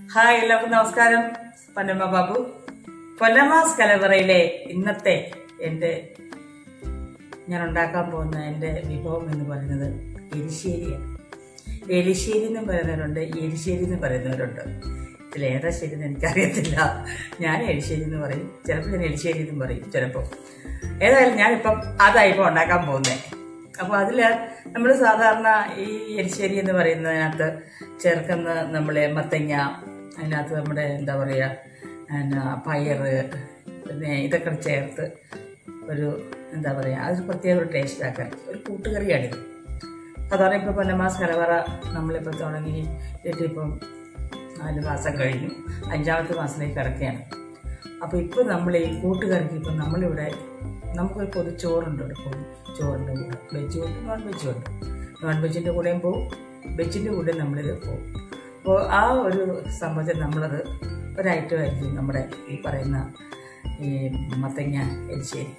Hi എല്ലാവർക്കും നമസ്കാരം പൊന്നമ്മ ബാബു പൊന്നമാസ് കലവറയിലെ ഇന്നത്തെ എൻ്റെ ഞാൻ ഉണ്ടാക്കാൻ പോകുന്ന എൻ്റെ വിഭവം എന്ന് പറയുന്നത് എരിശ്ശേരിയാണ് എലിശ്ശേരി എന്നും പറയുന്നവരുണ്ട് എരിശ്ശേരി എന്ന് പറയുന്നവരുണ്ട് ഇതിൽ ഏതാ ശരി എന്ന് എനിക്കറിയത്തില്ല ഞാൻ എലിശ്ശേരി എന്ന് പറയും ചിലപ്പോൾ ഞാൻ എലിശ്ശേരി എന്നും പറയും ചിലപ്പോൾ ഏതായാലും ഞാനിപ്പം അതായിപ്പോൾ ഉണ്ടാക്കാൻ പോകുന്നത് അപ്പോൾ അതിൽ നമ്മൾ സാധാരണ ഈ എരിശ്ശേരി എന്ന് പറയുന്നതിനകത്ത് ചേർക്കുന്ന നമ്മൾ മത്തങ്ങ അതിനകത്ത് നമ്മുടെ എന്താ പറയുക എന്നാ പയറ് പിന്നെ ഇതൊക്കെ ചേർത്ത് ഒരു എന്താ പറയുക അതൊരു പ്രത്യേക ഒരു ടേസ്റ്റ് ആക്കാൻ ഒരു കൂട്ടുകറിയാണിത് സാധാരണ ഇപ്പോൾ പൊന്നമാസ് കലവറ നമ്മളിപ്പോൾ തുടങ്ങി ഇപ്പം നാല് മാസം കഴിഞ്ഞു അഞ്ചാമത്തെ മാസത്തിലേക്ക് കിടക്കുകയാണ് അപ്പോൾ ഇപ്പോൾ നമ്മൾ ഈ കൂട്ടുകറിക്ക് ഇപ്പം നമ്മളിവിടെ നമുക്കൊരു പൊതു ചോറുണ്ട് ഇവിടെ പൊതു ചോറിൻ്റെ കൂടെ വെജ് ഉണ്ട് നോൺ വെജും ഉണ്ട് നോൺ വെജിൻ്റെ കൂടെയും പോവും വെജിൻ്റെ കൂടെ നമ്മളിത് പോവും അപ്പോൾ ആ ഒരു സംഭവത്തിൽ നമ്മളത് ഒരൈറ്റം ആയിരിക്കും നമ്മുടെ ഈ പറയുന്ന ഈ മത്തങ്ങ എരിശ്ശേരി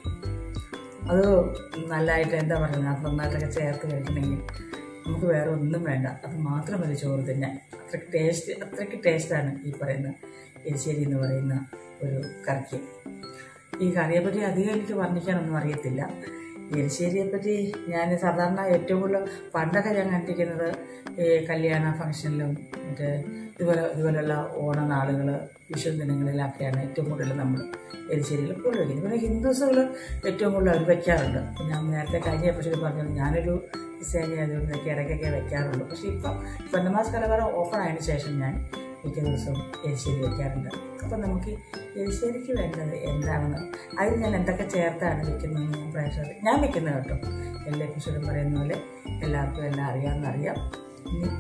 അത് നല്ലതായിട്ട് എന്താ പറയുക അത് നന്നായിട്ടൊക്കെ ചേർത്ത് കഴിക്കണമെങ്കിൽ നമുക്ക് വേറെ ഒന്നും വേണ്ട അത് മാത്രം മതി ചോറ് തന്നെ അത്രയ്ക്ക് ടേസ്റ്റ് അത്രയ്ക്ക് ടേസ്റ്റാണ് ഈ പറയുന്ന എരിശ്ശേരി എന്ന് പറയുന്ന ഒരു കറിക്ക് ഈ കറിയെ പറ്റി അധികം എനിക്ക് വർണ്ണിക്കാനൊന്നും അറിയത്തില്ല എരിശ്ശേരിയെ പറ്റി ഞാൻ സാധാരണ ഏറ്റവും കൂടുതൽ പണ്ടൊക്കെ ഞാൻ കണ്ടിരിക്കുന്നത് ഈ കല്യാണ ഫംഗ്ഷനിലും മറ്റേ ഇതുപോലെ ഇതുപോലെയുള്ള ഓണനാളുകൾ വിഷു ദിനങ്ങളിലൊക്കെയാണ് ഏറ്റവും കൂടുതൽ നമ്മൾ എരിശ്ശേരിയിൽ കൂടുതൽ വയ്ക്കുന്നത് പിന്നെ ഹിന്ദുസുകൾ ഏറ്റവും കൂടുതൽ അവർ വയ്ക്കാറുണ്ട് ഞാൻ നേരത്തെ കഴിഞ്ഞ എപ്പിസോഡിൽ പറഞ്ഞത് ഞാനൊരു ക്രിസ്ത്യാനി ആയതുകൊണ്ട് ഒക്കെ ഇടയ്ക്കൊക്കെ വയ്ക്കാറുള്ളൂ പക്ഷേ ഇപ്പം പൊന്നമാസ് കലവറ ഓപ്പൺ ആയതിനു ശേഷം ഞാൻ മിക്ക ദിവസവും എരിശ്ശേരി വയ്ക്കാറുണ്ട് അപ്പം നമുക്ക് എരിശ്ശേരിക്ക് വേണ്ടത് എന്താണെന്ന് അതിൽ ഞാൻ എന്തൊക്കെ ചേർത്താണ് വെക്കുന്നതെന്ന് ഞാൻ പ്രേക്ഷകർ ഞാൻ വെക്കുന്നത് കേട്ടോ എല്ലാ എപ്പിസോഡും പറയുന്ന പോലെ എല്ലാവർക്കും എല്ലാം അറിയാമെന്നറിയാം ഇനി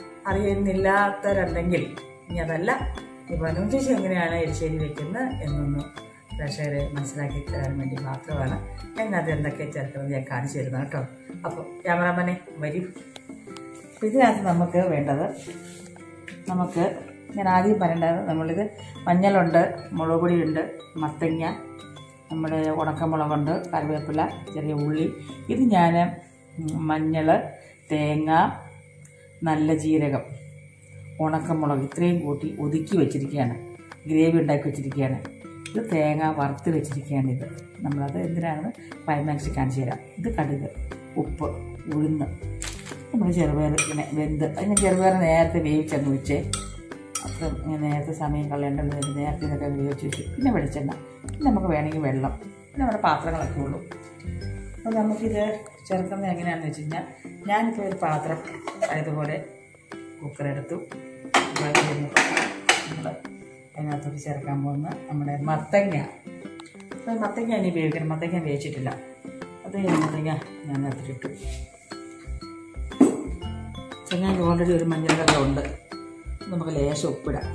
അറിയുന്നില്ലാത്തവരുണ്ടെങ്കിൽ ഇനി അതല്ല ഈ വനോജേഷി എങ്ങനെയാണ് എരിശ്ശേരി വെക്കുന്നത് എന്നൊന്ന് പ്രേക്ഷകരെ മനസ്സിലാക്കി തരാൻ വേണ്ടി മാത്രമാണ് ഞാൻ അത് എന്തൊക്കെ ചേർക്കുന്നത് ഞാൻ കാണിച്ചു തരുന്നത് കേട്ടോ അപ്പോൾ ക്യാമറാമാനെ വരും അപ്പോൾ ഇതിനകത്ത് നമുക്ക് വേണ്ടത് നമുക്ക് ഞാൻ ആദ്യം പറയേണ്ടത് നമ്മളിത് മഞ്ഞളുണ്ട് മുളക് പൊടിയുണ്ട് മത്തങ്ങ നമ്മുടെ ഉണക്കമുളകുണ്ട് കറിവേപ്പില ചെറിയ ഉള്ളി ഇത് ഞാൻ മഞ്ഞൾ തേങ്ങ നല്ല ജീരകം ഉണക്കമുളക് ഇത്രയും കൂട്ടി ഒതുക്കി വെച്ചിരിക്കുകയാണ് ഗ്രേവി ഉണ്ടാക്കി വെച്ചിരിക്കുകയാണ് ഇത് തേങ്ങ വറുത്ത് വെച്ചിരിക്കുകയാണ് ഇത് നമ്മളത് എന്തിനാണെന്ന് ക്ലൈമാക്സിൽ കാണിച്ചു തരാം ഇത് കടുക് ഉപ്പ് ഉഴുന്ന് നമ്മൾ ചെറുപയർ ഇങ്ങനെ വെന്ത് അതിന് ചെറുപയർ നേരത്തെ വേവിച്ചങ്ങ് വെച്ചേ അപ്പം ഇങ്ങനെ നേരത്തെ സമയം കളയേണ്ടത് നേരത്തെ ഇതൊക്കെ വേവിച്ച് വെച്ചു പിന്നെ വെളിച്ചെണ്ണ പിന്നെ നമുക്ക് വേണമെങ്കിൽ വെള്ളം പിന്നെ നമ്മുടെ പാത്രങ്ങളൊക്കെ ഉള്ളൂ അപ്പോൾ നമുക്കിത് ചേർക്കുന്നത് എങ്ങനെയാണെന്ന് വെച്ച് കഴിഞ്ഞാൽ ഞാനിപ്പോൾ ഒരു പാത്രം അതുപോലെ കുക്കർ എടുത്തു നമ്മൾ അതിനകത്തോട്ട് ചേർക്കാൻ പോകുന്ന നമ്മുടെ മത്തങ്ങ അപ്പോൾ മത്തങ്ങ ഇനി ഉപയോഗിക്കണം മത്തങ്ങ വേവിച്ചിട്ടില്ല അത് ഞാൻ മത്തങ്ങ ഞാൻ അതിലിട്ടു ചെങ്ങാൻ ഓൾറെഡി ഒരു മഞ്ഞൾ കറി ഉണ്ട് നമുക്ക് ലേശം ഉപ്പിടാം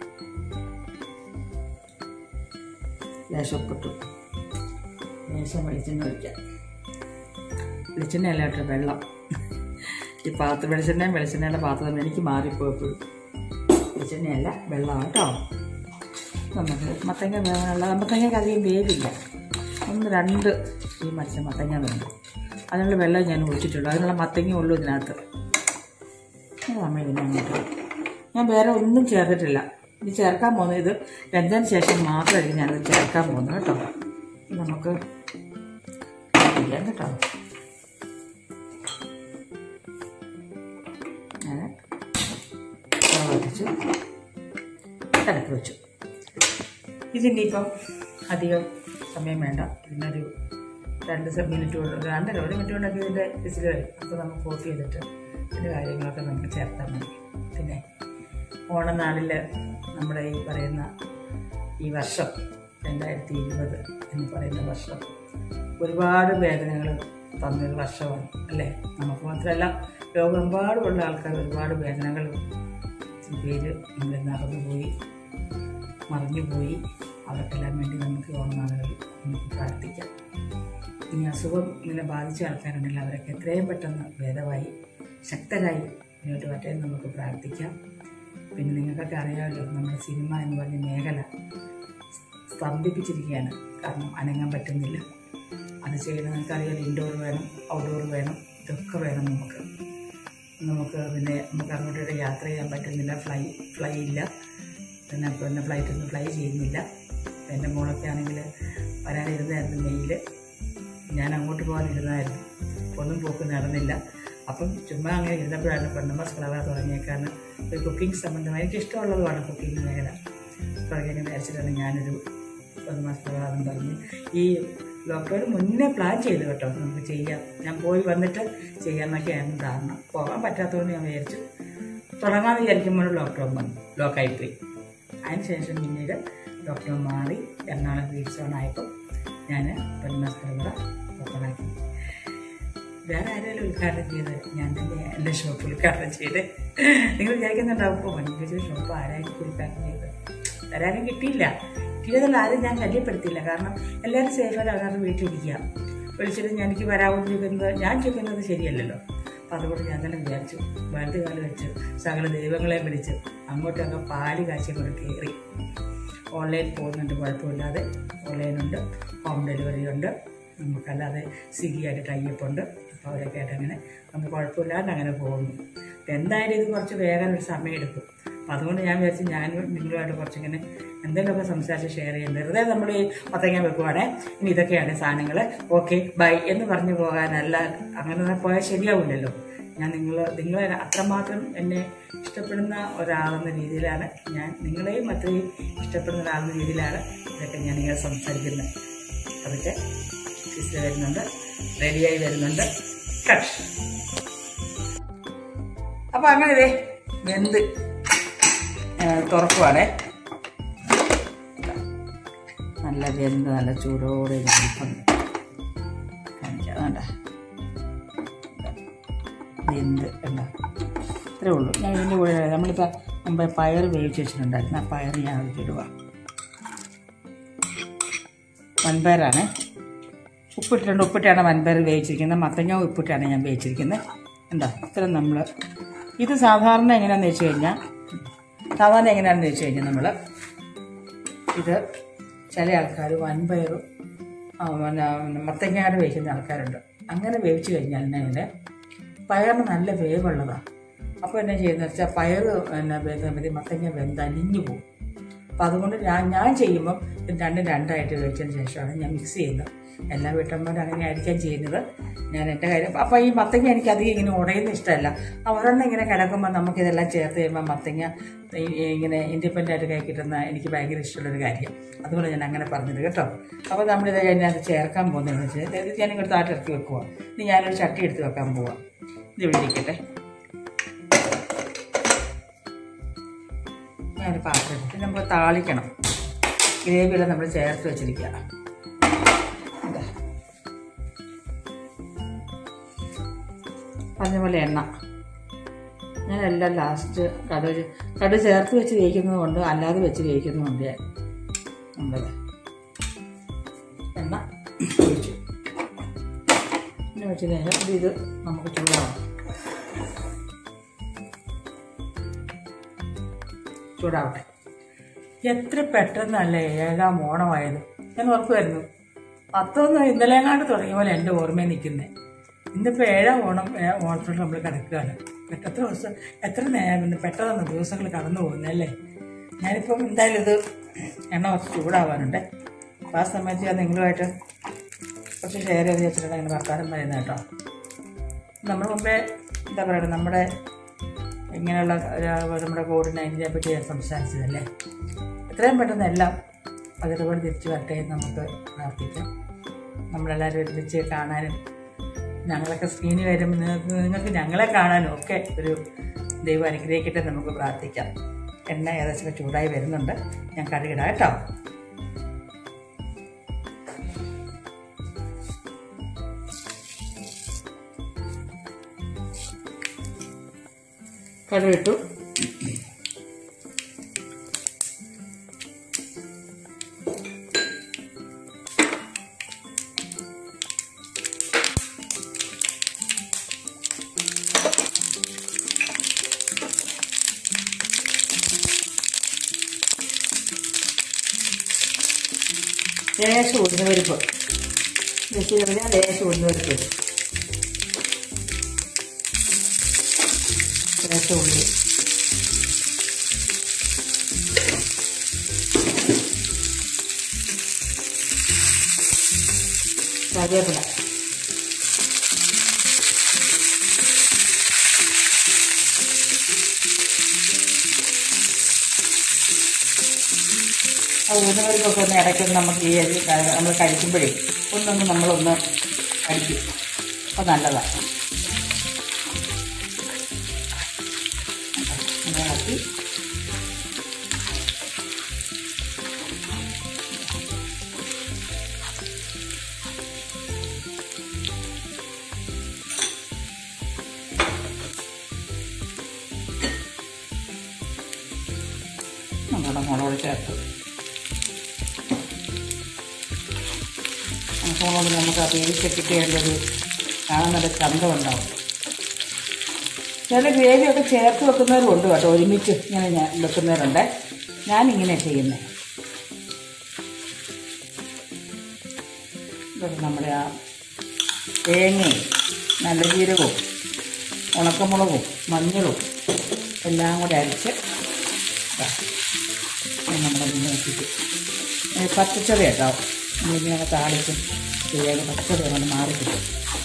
ലേശം ഉപ്പിട്ടു ലേശം വെളിച്ചെണ്ണ ഒഴിക്കാം വെളിച്ചെണ്ണ അല്ല കേട്ടോ വെള്ളം ഈ പാത്രം വെളിച്ചെണ്ണയും വെളിച്ചെണ്ണയുടെ പാത്രം എനിക്ക് മാറിപ്പോയപ്പോഴും വെളിച്ചെണ്ണയല്ല വെള്ളമാണ് കേട്ടോ നമുക്ക് മത്തങ്ങ വേവാനുള്ള മത്തങ്ങയ്ക്ക് അധികം വേവില്ല ഒന്ന് രണ്ട് ഈ മത്സ്യം മത്തങ്ങ വേണ്ട അതിനുള്ള വെള്ളം ഞാൻ ഒഴിച്ചിട്ടുള്ളൂ അതിനുള്ള മത്തങ്ങ ഉള്ളൂ ഇതിനകത്ത് അമ്മ ഇതിനെ അങ്ങോട്ട് ഞാൻ വേറെ ഒന്നും ചേർത്തിട്ടില്ല ഇത് ചേർക്കാൻ പോകുന്നത് ഇത് വെന്തതിന് ശേഷം മാത്രമായിരിക്കും ഞാനത് ചേർക്കാൻ പോകുന്നത് കേട്ടോ ഇത് നമുക്ക് ചെയ്യാം കേട്ടോ ഞാൻ വെച്ചു തണുത്ത് വെച്ചു ഇതിനിപ്പം അധികം സമയം വേണ്ട ഇതിനൊരു രണ്ട് മിനിറ്റ് കൊണ്ട് രണ്ടര ഒരു മിനിറ്റ് കൊണ്ടൊക്കെ ഇതിൻ്റെ വിസിൽ വരും അപ്പോൾ നമുക്ക് ഓഫ് ചെയ്തിട്ട് ഇതിൻ്റെ കാര്യങ്ങളൊക്കെ നമുക്ക് ചേർത്താൽ മതി പിന്നെ ഓണനാളിൽ നമ്മുടെ ഈ പറയുന്ന ഈ വർഷം രണ്ടായിരത്തി ഇരുപത് എന്ന് പറയുന്ന വർഷം ഒരുപാട് വേദനകൾ തന്നൊരു വർഷമാണ് അല്ലേ നമുക്ക് മാത്രമല്ല ലോകമെമ്പാടുമുള്ള ആൾക്കാർ ഒരുപാട് വേദനകൾ പേര് നമ്മൾ നടന്നുപോയി മറിഞ്ഞുപോയി അവർക്കെല്ലാം വേണ്ടി നമുക്ക് ഓണനാളുകളിൽ നമുക്ക് പ്രാർത്ഥിക്കാം ഇനി അസുഖം ഇങ്ങനെ ബാധിച്ച ആൾക്കാരുണ്ടെങ്കിൽ അവരൊക്കെ എത്രയും പെട്ടെന്ന് ഭേദമായി ശക്തരായി മുന്നോട്ട് പറ്റാൻ നമുക്ക് പ്രാർത്ഥിക്കാം പിന്നെ നിങ്ങൾക്കൊക്കെ അറിയാമല്ലോ നമ്മുടെ സിനിമ എന്ന് പറഞ്ഞ മേഖല സ്തംഭിപ്പിച്ചിരിക്കുകയാണ് കാരണം അനങ്ങാൻ പറ്റുന്നില്ല അത് ചെയ്യുന്ന നിങ്ങൾക്കറിയാം ഇൻഡോർ വേണം ഔട്ട്ഡോർ വേണം ഇതൊക്കെ വേണം നമുക്ക് നമുക്ക് പിന്നെ നമുക്ക് അങ്ങോട്ടോട്ട് യാത്ര ചെയ്യാൻ പറ്റുന്നില്ല ഫ്ലൈ ഫ്ലൈ ഇല്ല പിന്നെ പിന്നെ ഫ്ലൈറ്റൊന്നും ഫ്ലൈ ചെയ്യുന്നില്ല എൻ്റെ മോളൊക്കെ ആണെങ്കിൽ വരാനിരുന്നായിരുന്നു മെയിൽ ഞാൻ അങ്ങോട്ട് പോകാനിരുന്നായിരുന്നു അപ്പോൾ ഒന്നും പോക്ക് നടന്നില്ല അപ്പം ചുമ്മാ അങ്ങനെ ഇരുന്നപ്പോഴാണ് പെണ്ണമ്മസ് കളവ തുടങ്ങിയേക്കാണ് ഒരു കുക്കിംഗ് സംബന്ധമായി എനിക്ക് ഇഷ്ടമുള്ളതുമാണ് കുക്കിംഗ് മേഖല തുടങ്ങിയ വിചാരിച്ചിട്ടാണ് ഞാനൊരു പെണ്ണമ്മസ് കളവാദം പറഞ്ഞ് ഈ ലോക്ക്ഡൗൺ മുന്നേ പ്ലാൻ ചെയ്തു കേട്ടോ നമുക്ക് ചെയ്യാം ഞാൻ പോയി വന്നിട്ട് ചെയ്യാമെന്നൊക്കെയായിരുന്നു ധാരണ പോകാൻ പറ്റാത്തതുകൊണ്ട് ഞാൻ വിചാരിച്ചു തുടങ്ങാമെന്ന് വിചാരിക്കുമ്പോൾ ലോക്ക്ഡൗൺ വന്നു ലോക്കായിപ്പോയി അതിനുശേഷം പിന്നീട് ലോക്ക്ഡൗൺ മാറി എറണാകുളം ബീച്ച് സോൺ ആയപ്പോൾ ഞാൻ പെണ്ണമ്മസ് കളവ ഓപ്പണാക്കി വേറെ ആരെങ്കിലും ഉദ്ഘാടനം ചെയ്ത് ഞാൻ തന്നെ എൻ്റെ ഷോപ്പ് ഉദ്ഘാടനം ചെയ്ത് നിങ്ങൾ വിചാരിക്കുന്നുണ്ടാവും ഓ വൻകിച്ച ഷോപ്പ് ആരായിരിക്കും ഉദ്ഘാടനം ചെയ്ത് തരാനും കിട്ടിയില്ല കിട്ടിയതല്ല ആരും ഞാൻ ശല്യപ്പെടുത്തിയില്ല കാരണം എല്ലാവരും സേഫായിട്ട് അവരുടെ വീട്ടിലിരിക്കുക വിളിച്ചിട്ട് ഞാൻ എനിക്ക് വരാമെന്ന് ചോദിക്കുന്നത് ഞാൻ ചോദിക്കുന്നത് ശരിയല്ലല്ലോ അപ്പം അതുകൊണ്ട് ഞാൻ തന്നെ വിചാരിച്ചു വലത് കാലം വെച്ച് സകല ദൈവങ്ങളെ വിളിച്ച് അങ്ങോട്ടൊക്കെ പാല് കാച്ചി കൊണ്ട് കയറി ഓൺലൈൻ പോകുന്നുണ്ട് കുഴപ്പമില്ലാതെ ഓൺലൈനുണ്ട് ഹോം ഡെലിവറി ഉണ്ട് നമുക്കല്ലാതെ സ്വിഗ്ഗിയായിട്ട് ടൈപ്പ് ഉണ്ട് അപ്പോൾ അവരൊക്കെ ആയിട്ട് അങ്ങനെ നമുക്ക് കുഴപ്പമില്ലാണ്ട് അങ്ങനെ പോകുന്നു അപ്പം എന്തായാലും ഇത് കുറച്ച് വേഗം ഒരു സമയം എടുക്കും അപ്പം അതുകൊണ്ട് ഞാൻ വിചാരിച്ചു ഞാനും നിങ്ങളുമായിട്ട് കുറച്ചിങ്ങനെ എന്തെങ്കിലുമൊക്കെ സംസാരിച്ച് ഷെയർ ചെയ്യുന്നത് വെറുതെ നമ്മൾ ഈ പത്തങ്ങ വെക്കുവാണേ ഇനി ഇതൊക്കെയാണ് സാധനങ്ങൾ ഓക്കെ ബൈ എന്ന് പറഞ്ഞു പോകാനല്ല അങ്ങനെ പോയാൽ ശരിയാവില്ലല്ലോ ഞാൻ നിങ്ങൾ നിങ്ങളെ അത്രമാത്രം എന്നെ ഇഷ്ടപ്പെടുന്ന ഒരാളെന്ന രീതിയിലാണ് ഞാൻ നിങ്ങളെയും അത്രയും ഇഷ്ടപ്പെടുന്ന ഒരാളെന്ന രീതിയിലാണ് ഇതൊക്കെ ഞാൻ നിങ്ങളെ സംസാരിക്കുന്നത് അതൊക്കെ ഫിസ് വരുന്നുണ്ട് റെഡിയായി വരുന്നുണ്ട് കട്ട് അപ്പൊ അങ്ങനെ ഇതേ വെന്ത് തുറക്കുവാണേ നല്ല വെന്ത് നല്ല ചൂടോടെ ഇരിപ്പുണ്ട് കാണിക്കാം വേണ്ട വെന്ത് ഉണ്ടോ ഇത്രേ ഉള്ളൂ ഞാൻ ഇതിൻ്റെ കൂടെ നമ്മളിപ്പോൾ മുമ്പ് പയർ വേവിച്ച് വെച്ചിട്ടുണ്ടായിരുന്നു ആ പയർ ഞാൻ അതിലിടുക വൻപയറാണ് ഉപ്പിട്ടിട്ടുണ്ട് ഉപ്പിട്ടാണ് വൻപയർ വേവിച്ചിരിക്കുന്നത് മത്തങ്ങ ഉപ്പിട്ടാണ് ഞാൻ വേവിച്ചിരിക്കുന്നത് ഉണ്ടോ ഇത്ര നമ്മൾ ഇത് സാധാരണ എങ്ങനെയാണെന്ന് വെച്ച് കഴിഞ്ഞാൽ സാധാരണ എങ്ങനെയാണെന്ന് വെച്ച് കഴിഞ്ഞാൽ നമ്മൾ ഇത് ചില ആൾക്കാർ വൻപയറും ആ, പിന്നെ മത്തങ്ങാട് വേവിക്കുന്ന ആൾക്കാരുണ്ട് അങ്ങനെ വേവിച്ച് കഴിഞ്ഞാൽ തന്നെ പയറിന് നല്ല വേവുള്ളതാണ് അപ്പോൾ എന്നാ ചെയ്യുന്നത് വെച്ചാൽ പയർ പിന്നെ വെന്ത് മത്തങ്ങ വെന്ത് അലിഞ്ഞു പോകും അപ്പോൾ അതുകൊണ്ട് ഞാൻ ഞാൻ ചെയ്യുമ്പം ഇത് രണ്ടും രണ്ടായിട്ട് വേവിച്ചതിന് ശേഷമാണ് ഞാൻ മിക്സ് ചെയ്യുന്നത് എല്ലാ വീട്ടമ്മമാരും അങ്ങനെ ആയിരിക്കാം ചെയ്യുന്നത് ഞാൻ എൻ്റെ കാര്യം അപ്പോൾ ഈ മത്തങ്ങ എനിക്ക് അധികം ഇങ്ങനെ ഉടയുന്ന ഇഷ്ടമല്ല ആ ഒരെണ്ണം ഇങ്ങനെ കിടക്കുമ്പോൾ നമുക്കിതെല്ലാം ചേർത്ത് കഴിയുമ്പോൾ മത്തങ്ങ ഈ- ഇങ്ങനെ ഇൻഡിപെൻഡൻ്റ് ആയിട്ട് കൈ കിട്ടുന്ന എനിക്ക് ഭയങ്കര ഇഷ്ടമുള്ളൊരു കാര്യം അതുകൊണ്ട് ഞാൻ അങ്ങനെ പറഞ്ഞത് കേട്ടോ അപ്പോൾ നമ്മളിത് അതിനകത്ത് ചേർക്കാൻ പോകുന്നതെന്ന് വെച്ചാൽ ഇത് ഞാൻ ഇങ്ങോട്ട് താട്ട് ഇറക്കി വെക്കുക ഇനി ഞാനൊരു ചട്ടി എടുത്ത് വെക്കാൻ പോവാം ഇത് ഇവിടെ ഇരിക്കട്ടെ ഞാൻ പാത്രം എടുത്ത് നമുക്ക് താളിക്കണം ഗ്രേവിയെല്ലാം നമ്മൾ ചേർത്ത് വെച്ചിരിക്കുക ഇതാ. പറഞ്ഞ പോലെ എണ്ണ ഞാനെല്ലാം ലാസ്റ്റ് കടുക് കടുക് ചേർത്ത് വെച്ച് വേവിക്കുന്നത് കൊണ്ട് അല്ലാതെ വെച്ച് വേവിക്കുന്നതുകൊണ്ട് ഞാൻ നമ്മളത് എണ്ണ ഒഴിച്ചു എണ്ണ വെച്ച് കഴിഞ്ഞാൽ ഇത് ഇത് നമുക്ക് ചൂടാവും ചൂടാവട്ടെ എത്ര പെട്ടെന്നല്ലേ ഏഴാം ഓണമായത് ഞാൻ ഓർക്കുമായിരുന്നു പത്തൊന്ന് ഇന്നലെങ്ങാണ്ട് തുടങ്ങിയ പോലെ എൻ്റെ ഓർമ്മയിൽ നിൽക്കുന്നത് ഇന്നിപ്പോൾ ഏഴാം ഓണം ഏ- ഓണത്തോട് നമ്മൾ കിടക്കുകയാണ് എത്ര ദിവസം എത്ര നേരം പെട്ടെന്ന് ദിവസങ്ങൾ കടന്നു പോകുന്നല്ലേ ഞാനിപ്പം എന്തായാലും ഇത് എണ്ണ കുറച്ച് ചൂടാവാനുണ്ട് അപ്പോൾ ആ സമയത്ത് ഞാൻ നിങ്ങളുമായിട്ട് കുറച്ച് ഷെയർ ചെയ്ത് വെച്ചിട്ടുണ്ട് അങ്ങനെ വർത്താനം പറയുന്നത് കേട്ടോ നമ്മൾ മുമ്പേ എന്താ പറയുക നമ്മുടെ ഇങ്ങനെയുള്ള ഒരു- നമ്മുടെ കോവിഡ് നയൻറ്റീനെ പറ്റി ഞാൻ സംസാരിച്ചതല്ലേ എത്രയും പെട്ടെന്ന് എല്ലാം പകരുപോലെ തിരിച്ചു വരട്ടെ എന്ന് നമുക്ക് പ്രാർത്ഥിക്കാം നമ്മളെല്ലാവരും ഒരുമിച്ച് കാണാനും ഞങ്ങളൊക്കെ സ്ക്രീനിൽ വരുമ്പോൾ നിങ്ങൾക്ക് നിങ്ങൾക്ക് ഞങ്ങളെ കാണാനും ഒക്കെ ഒരു ദൈവം അനുഗ്രഹിക്കട്ടെ എന്ന് നമുക്ക് പ്രാർത്ഥിക്കാം എണ്ണ ഏകദേശം ചൂടായി വരുന്നുണ്ട് ഞാൻ കടുകിടാം കേട്ടോ കടുകിട്ടു ലേശം ഉഴുന്നുപരിപ്പ് മിക്സി കഴിഞ്ഞാൽ ലേശം ഉഴുന്നുപരിപ്പ് ഇടും ലേശം ഉള്ളി കറിവേപ്പില ആ ഊന്നുപരിപ്പൊക്കെ ഒന്ന് ഇടയ്ക്കൊന്ന് നമുക്ക് ഈ അരി നമ്മൾ കഴിക്കുമ്പോഴേ ഒന്നൊന്ന് നമ്മളൊന്ന് കഴിക്കും അപ്പോൾ നല്ലതാണ് അങ്ങനെ ഇളക്കി നമ്മുടെ മുളക് ചേർത്ത് മുളക് നമുക്ക് ആ വേവിച്ചൊക്കെ ഒരു കാണാൻ നല്ല ചന്തമുണ്ടാവും ചില ഗ്രേവിയൊക്കെ ചേർത്ത് വെക്കുന്നവരും ഉണ്ട് കേട്ടോ ഒരുമിച്ച് ഇങ്ങനെ ഞാൻ വെക്കുന്നവരുണ്ട് ഞാനിങ്ങനെ ചെയ്യുന്നത് ഇതൊക്കെ നമ്മുടെ ആ തേങ്ങയും നല്ല ജീരകവും ഉണക്കമുളകും മഞ്ഞളും എല്ലാം കൂടെ അരിച്ച് ദാ ഇത് നമ്മുടെ മുന്നേ വെച്ചിട്ട് പച്ചച്ചറി കേട്ടോ ഇങ്ങനെ താളിച്ചും ശരിയായ പച്ചച്ചറി അങ്ങനെ മാറി കിട്ടും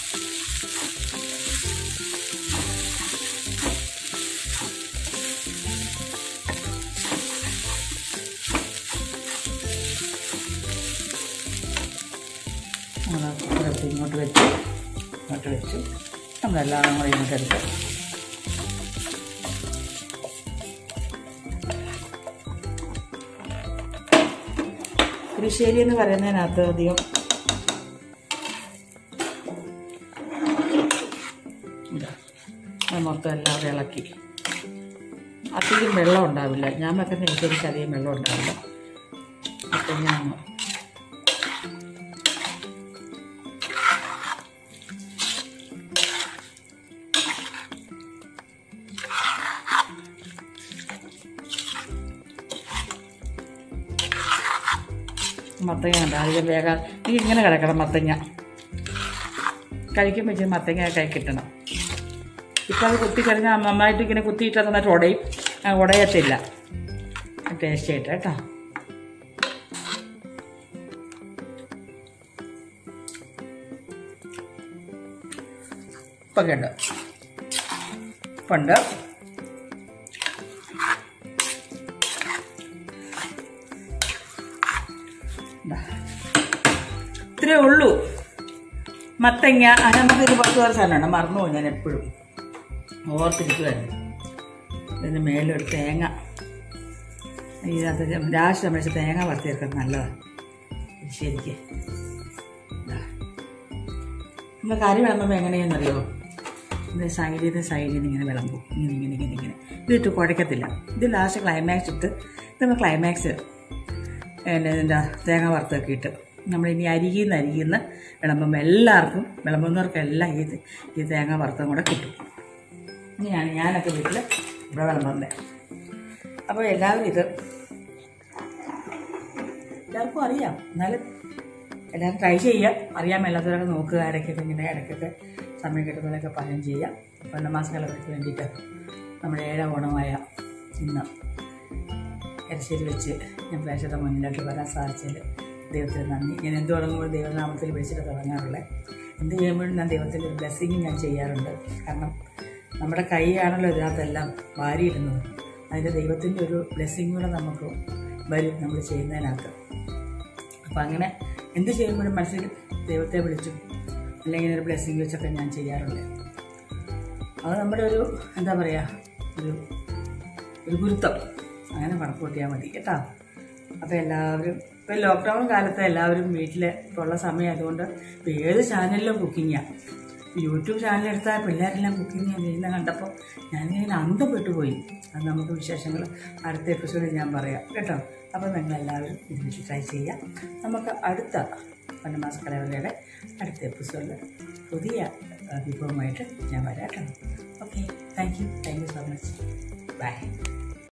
നമ്മളെടുത്ത് ഇങ്ങോട്ട് വെച്ച് ഇങ്ങോട്ട് വെച്ച് നമ്മളെല്ലാം കൂടെ ഇങ്ങോട്ട് എടുത്ത് പുളിശ്ശേരി എന്ന് പറയുന്നതിനകത്ത് അധികം ഇതാ അത് മൊത്തം എല്ലാം കൂടെ ഇളക്കി അധികം വെള്ളം ഉണ്ടാവില്ല ഞാൻ വെക്കുന്ന അനുസരിച്ച് അധികം വെള്ളം ഉണ്ടാവില്ല അപ്പം ഞാൻ മത്തങ്ങ ഉണ്ട് അധികം വേഗം എനിക്ക് ഇങ്ങനെ കിടക്കണം മത്തങ്ങ കഴിക്കുമ്പോൾ ഇച്ചിരി മത്തങ്ങ കൈ കിട്ടണം ഇപ്പം അത് കുത്തി കഴിഞ്ഞാൽ നന്നായിട്ട് ഇങ്ങനെ കുത്തിയിട്ട് നന്നായിട്ട് ഉടയും ആ, ഉടയത്തില്ല ടേസ്റ്റ് ആയിട്ട് കേട്ടോ ഇപ്പം കേട്ടോ ഇപ്പുണ്ട് ദാ. ഇത്രേ ഉള്ളൂ മത്തങ്ങ ആ, നമുക്കൊരു പത്ത് പേർ സാധനമാണ് മറന്നുപോയി ഞാൻ എപ്പോഴും ഓർത്തിരിക്കുമായിരുന്നു ഇതിന് മേലൊരു തേങ്ങ ഇതിനകത്ത് രാശി നമ്മൾ തേങ്ങ വറുത്തിയെടുക്കാൻ നല്ലതാണ് ശരിക്ക് ദാ. നമ്മൾ കറി വിളമ്പുമ്പോൾ എങ്ങനെയെന്നറിയോ ഇത് സൈഡിൽ നിന്ന് സൈഡിൽ നിന്ന് ഇങ്ങനെ വിളമ്പും ഇങ്ങനെ ഇങ്ങനെ ഇങ്ങനെ ഇങ്ങനെ ഇതിട്ട് കുഴക്കത്തില്ല ഇത് ലാസ്റ്റ് ക്ലൈമാക്സ് ഇട്ട് ഇത് നമ്മൾ ക്ലൈമാക്സ് പിന്നെ എന്താ തേങ്ങ വറുത്തൊക്കെ ഇട്ട് നമ്മളിനി അരികിന്ന് അരികിന്ന് വിളമ്പുമ്പോൾ എല്ലാവർക്കും വിളമ്പുന്നവർക്കെല്ലാം ഈ ഈ തേങ്ങ വറുത്തും കൂടെ കിട്ടും ഇങ്ങനെയാണ് ഞാനൊക്കെ വീട്ടിൽ ഇവിടെ വിളമ്പുന്നത് അപ്പോൾ എല്ലാവരും ഇത് എല്ലാവർക്കും അറിയാം എന്നാലും എല്ലാവരും ട്രൈ ചെയ്യുക അറിയാൻ മേലാത്തവരൊക്കെ നോക്കുക ഇടയ്ക്കൊക്കെ ഇങ്ങനെ ഇടയ്ക്കൊക്കെ സമയം കിട്ടുമ്പോഴൊക്കെ പാചകം ചെയ്യുക പൊന്നമാസം കലവരയ്ക്ക് വേണ്ടിയിട്ട് നമ്മുടെ ഏഴാം ഓണമായ ഇന്ന് എരശ്ശേരി വെച്ച് ഞാൻ പ്രേക്ഷകരുടെ മുന്നിലോട്ട് വരാൻ സാധിച്ചതിൽ ദൈവത്തിന് നന്ദി ഞാൻ എന്ത് തുടങ്ങുമ്പോൾ ദൈവനാമത്തിൽ വിളിച്ചിട്ട് തുടങ്ങാറുള്ളത് എന്ത് ചെയ്യുമ്പോഴും ഞാൻ ദൈവത്തിൻ്റെ ഒരു ബ്ലെസ്സിങ് ഞാൻ ചെയ്യാറുണ്ട് കാരണം നമ്മുടെ കൈയാണല്ലോ ഇതിനകത്തെല്ലാം വാരിയിടുന്നത് അതിൻ്റെ ദൈവത്തിൻ്റെ ഒരു ബ്ലെസ്സിങ് കൂടെ നമുക്ക് വരും നമ്മൾ ചെയ്യുന്നതിനകത്ത് അപ്പം അങ്ങനെ എന്ത് ചെയ്യുമ്പോഴും മനസ്സിൽ ദൈവത്തെ വിളിച്ചും അല്ലെങ്കിൽ ഒരു ബ്ലെസ്സിങ് വെച്ചൊക്കെ ഞാൻ ചെയ്യാറുണ്ട് അത് നമ്മുടെ ഒരു എന്താ പറയുക ഒരു ഒരു ഗുരുത്വം അങ്ങനെ കണക്ക് കൂട്ടിയാൽ മതി കേട്ടോ അപ്പോൾ എല്ലാവരും ഇപ്പോൾ ലോക്ക്ഡൗൺ കാലത്ത് എല്ലാവരും വീട്ടിൽ ഇപ്പോൾ ഉള്ള സമയമായതുകൊണ്ട് ഇപ്പോൾ ഏത് ചാനലിലും കുക്കിങ്ങാണ് യൂട്യൂബ് ചാനൽ എടുത്താൽ പിള്ളേരെല്ലാം കുക്കിങ് ചെയ്യുന്ന കണ്ടപ്പോൾ ഞാനിങ്ങനെ അന്തപ്പെട്ടു പോയി അത് നമുക്ക് വിശേഷങ്ങൾ അടുത്ത എപ്പിസോഡിൽ ഞാൻ പറയാം കേട്ടോ അപ്പോൾ നിങ്ങളെല്ലാവരും ഇത് വീട്ടിൽ ട്രൈ ചെയ്യാം നമുക്ക് അടുത്ത പന്നമാസ കലവലയുടെ അടുത്ത എപ്പിസോഡിൽ പുതിയ ആ, വിഭവമായിട്ട് ഞാൻ വരാം കേട്ടോ okay thank you thank you so much by